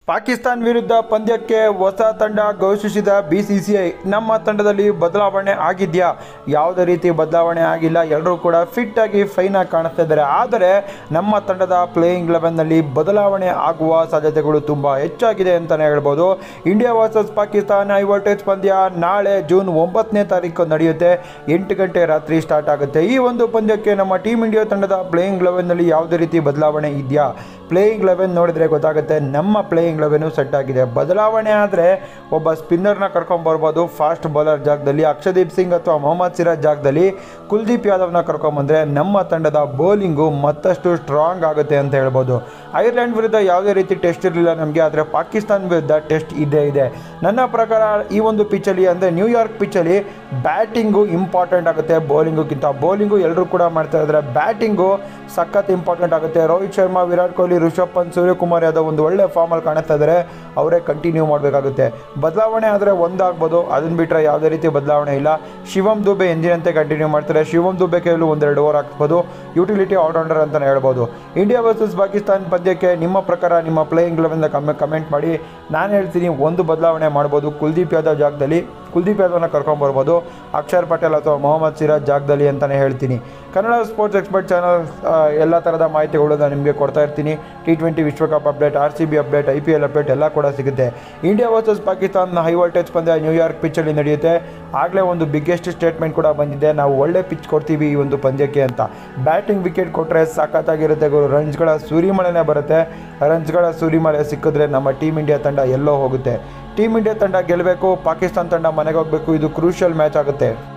ಪಾಕಿಸ್ತಾನ್ ವಿರುದ್ಧ ಪಂದ್ಯಕ್ಕೆ ಹೊಸ ತಂಡ ಘೋಷಿಸಿದ ಬಿಸಿಸಿಐ ನಮ್ಮ ತಂಡದಲ್ಲಿ ಬದಲಾವಣೆ ಆಗಿದೆಯಾ ಯಾವುದೇ ರೀತಿ ಬದಲಾವಣೆ ಆಗಿಲ್ಲ ಎಲ್ಲರೂ ಕೂಡ ಫಿಟ್ ಆಗಿ ಫೈನ್ ಆಗಿ ಕಾಣಿಸ್ತಾ ಇದ್ದಾರೆ ಆದರೆ ನಮ್ಮ ತಂಡದ ಪ್ಲೇಯಿಂಗ್ ಲೆವೆನ್ನಲ್ಲಿ ಬದಲಾವಣೆ ಆಗುವ ಸಾಧ್ಯತೆಗಳು ತುಂಬ ಹೆಚ್ಚಾಗಿದೆ ಅಂತಲೇ ಹೇಳ್ಬೋದು India versus Pakistan high voltage ಪಂದ್ಯ ನಾಳೆ ಜೂನ್ ಒಂಬತ್ತನೇ ತಾರೀಕು ನಡೆಯುತ್ತೆ ಎಂಟು ಗಂಟೆ ರಾತ್ರಿ ಸ್ಟಾರ್ಟ್ ಆಗುತ್ತೆ ಈ ಒಂದು ಪಂದ್ಯಕ್ಕೆ ನಮ್ಮ ಟೀಮ್ ಇಂಡಿಯಾ ತಂಡದ ಪ್ಲೇಯಿಂಗ್ ಲೆವೆನ್ನಲ್ಲಿ ಯಾವುದೇ ರೀತಿ ಬದಲಾವಣೆ ಇದೆಯಾ ಪ್ಲೇಯಿಂಗ್ ಲೆವೆನ್ ನೋಡಿದರೆ ಗೊತ್ತಾಗುತ್ತೆ ನಮ್ಮ ಪ್ಲೇಯಿಂಗ್ ಲೆವೆನು ಸೆಟ್ ಆಗಿದೆ ಬದಲಾವಣೆ ಆದರೆ ಒಬ್ಬ ಸ್ಪಿನ್ನರ್ನ ಕರ್ಕೊಂಬರ್ಬೋದು ಫಾಸ್ಟ್ ಬೌಲರ್ ಜಾಗದಲ್ಲಿ ಅಕ್ಷದೀಪ್ ಸಿಂಗ್ ಅಥವಾ ಮೊಹಮ್ಮದ್ ಸಿರಾಜ್ ಜಾಗದಲ್ಲಿ ಕುಲ್ದೀಪ್ ಯಾದವ್ನ ಕರ್ಕೊಂಬಂದರೆ ನಮ್ಮ ತಂಡದ ಬೌಲಿಂಗು ಮತ್ತಷ್ಟು ಸ್ಟ್ರಾಂಗ್ ಆಗುತ್ತೆ ಅಂತ ಹೇಳ್ಬೋದು ಐರ್ಲೆಂಡ್ ವಿರುದ್ಧ ಯಾವುದೇ ರೀತಿ ಟೆಸ್ಟ್ ಇರಲಿಲ್ಲ ನಮಗೆ ಆದರೆ ಪಾಕಿಸ್ತಾನ ವಿರುದ್ಧ ಟೆಸ್ಟ್ ಇದ್ದೇ ಇದೆ ನನ್ನ ಪ್ರಕಾರ ಈ ಒಂದು ಪಿಚ್ಚಲ್ಲಿ ಅಂದರೆ ನ್ಯೂಯಾರ್ಕ್ ಪಿಚ್ಚಲ್ಲಿ ಬ್ಯಾಟಿಂಗು ಇಂಪಾರ್ಟೆಂಟ್ ಆಗುತ್ತೆ ಬೌಲಿಂಗುಕ್ಕಿಂತ ಬೌಲಿಂಗು ಎಲ್ಲರೂ ಕೂಡ ಮಾಡ್ತಾ ಇದ್ದಾರೆ ಬ್ಯಾಟಿಂಗು ಸಖತ್ ಇಂಪಾರ್ಟೆಂಟ್ ಆಗುತ್ತೆ ರೋಹಿತ್ ಶರ್ಮಾ ವಿರಾಟ್ ಕೊಹ್ಲಿ ರಿಷಬ್ ಪಂತ್ ಸೂರ್ಯಕುಮಾರ್ ಯಾದವ್ ಒಂದು ಒಳ್ಳೆ ಫಾರ್ಮಲ್ಲಿ ಕಾಣಿಸ್ತಾ ಇದ್ದಾರೆ ಅವರೇ ಕಂಟಿನ್ಯೂ ಮಾಡಬೇಕಾಗುತ್ತೆ ಬದಲಾವಣೆ ಆದರೆ ಒಂದಾಗ್ಬೋದು ಅದನ್ನು ಬಿಟ್ಟರೆ ಯಾವುದೇ ರೀತಿ ಬದಲಾವಣೆ ಇಲ್ಲ ಶಿವಮ್ ದುಬೆ ಎಂದಿನಂತೆ ಕಂಟಿನ್ಯೂ ಮಾಡ್ತಾರೆ ಶಿವಮ್ ದುಬೆ ಕೈಯಲ್ಲೂ ಒಂದೆರಡು ಓವರ್ ಹಾಕ್ಬೋದು ಯುಟಿಲಿಟಿ ಆಲ್ರೌಂಡರ್ ಅಂತಲೇ ಹೇಳ್ಬೋದು ಇಂಡಿಯಾ ವರ್ಸಸ್ ಪಾಕಿಸ್ತಾನ್ ಪಂದ್ಯಕ್ಕೆ ನಿಮ್ಮ ಪ್ರಕಾರ ನಿಮ್ಮ ಪ್ಲೇಯಿಂಗ್ ಲೆವೆನ್ನ ಕಮ್ಮಿ ಕಮೆಂಟ್ ಮಾಡಿ ನಾನು ಹೇಳ್ತೀನಿ ಒಂದು ಬದಲಾವಣೆ ಮಾಡ್ಬೋದು ಕುಲ್ದೀಪ್ ಯಾದವ್ ಜಾಗದಲ್ಲಿ ಕುಲ್ದೀಪ್ ಯಾದವ್ನ ಕರ್ಕೊಂಬರ್ಬೋದು ಅಕ್ಷರ್ ಪಟೇಲ್ ಅಥವಾ ಮೊಹಮ್ಮದ್ ಸಿರಾಜ್ ಜಾಗದಲ್ಲಿ ಅಂತಲೇ ಹೇಳ್ತೀನಿ ಕನ್ನಡ ಸ್ಪೋರ್ಟ್ಸ್ ಎಕ್ಸ್ಪರ್ಟ್ ಚಾನಲ್ ಎಲ್ಲ ಥರದ ಮಾಹಿತಿಗಳು ನಾನು ನಿಮಗೆ ಕೊಡ್ತಾ ಇರ್ತೀನಿ ಟಿ ಟ್ವೆಂಟಿ ವಿಶ್ವಕಪ್ update R C B update I P L update ಎಲ್ಲ ಕೂಡ ಸಿಗುತ್ತೆ India versus Pakistan high voltage ಪಂದ್ಯ ನ್ಯೂಯಾರ್ಕ್ ಪಿಚ್ಚಲ್ಲಿ ನಡೆಯುತ್ತೆ ಆಗಲೇ ಒಂದು ಬಿಗ್ಗೆಸ್ಟ್ ಸ್ಟೇಟ್ಮೆಂಟ್ ಕೂಡ ಬಂದಿದೆ ನಾವು ಒಳ್ಳೆ ಪಿಚ್ ಕೊಡ್ತೀವಿ ಈ ಒಂದು ಪಂದ್ಯಕ್ಕೆ ಅಂತ ಬ್ಯಾಟಿಂಗ್ ವಿಕೆಟ್ ಕೊಟ್ಟರೆ ಸಖತ್ತಾಗಿರುತ್ತೆ ಗುರು ರನ್ಸ್ಗಳ ಸೂರಿಮಳೆನೇ ಬರುತ್ತೆ ರನ್ಸ್ಗಳ ಸೂರಿಮಳೆ ಸಿಕ್ಕಿದ್ರೆ ನಮ್ಮ ಟೀಮ್ ಇಂಡಿಯಾ ತಂಡ ಎಲ್ಲೋ ಹೋಗುತ್ತೆ ಟೀಮ್ ಇಂಡಿಯಾ ತಂಡ ಗೆಲ್ಲಬೇಕು ಪಾಕಿಸ್ತಾನ ತಂಡ ಮನೆಗೆ ಹೋಗಬೇಕು ಇದು ಕ್ರೂಷಿಯಲ್ ಮ್ಯಾಚ್ ಆಗುತ್ತೆ